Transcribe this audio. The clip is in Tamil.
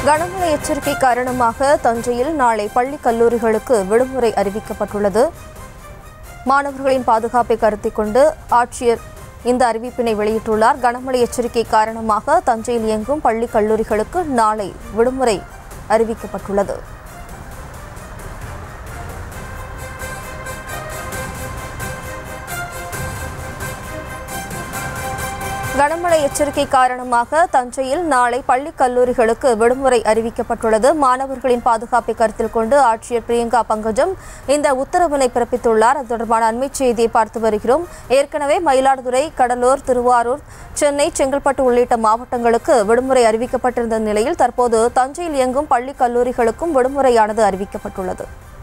கனமழை எச்சரிக்கை காரணமாக தஞ்சையில் நாளை பள்ளி கல்லூரிகளுக்கு விடுமுறை அறிவிக்கப்பட்டுள்ளது மாணவர்களின் பாதுகாப்பை கருத்தில் கொண்டு ஆட்சியர் இந்த அறிவிப்பினை வெளியிட்டுள்ளார் கனமழை எச்சரிக்கை காரணமாக தஞ்சையில் இயங்கும் பள்ளி கல்லூரிகளுக்கு நாளை விடுமுறை அறிவிக்கப்பட்டுள்ளது கனமழை எச்சரிக்கை காரணமாக தஞ்சையில் நாளை பள்ளி கல்லூரிகளுக்கு விடுமுறை அறிவிக்கப்பட்டுள்ளது மாணவர்களின் பாதுகாப்பை கருத்தில் கொண்டு ஆட்சியர் பிரியங்கா பங்கஜம் இந்த உத்தரவினை பிறப்பித்துள்ளார் அது தொடர்பான அண்மைச் செய்தியை பார்த்து வருகிறோம் ஏற்கனவே மயிலாடுதுறை கடலூர் திருவாரூர் சென்னை செங்கல்பட்டு உள்ளிட்ட மாவட்டங்களுக்கு விடுமுறை அறிவிக்கப்பட்டிருந்த நிலையில் தற்போது தஞ்சையில் இயங்கும் பள்ளி கல்லூரிகளுக்கும் விடுமுறையானது அறிவிக்கப்பட்டுள்ளது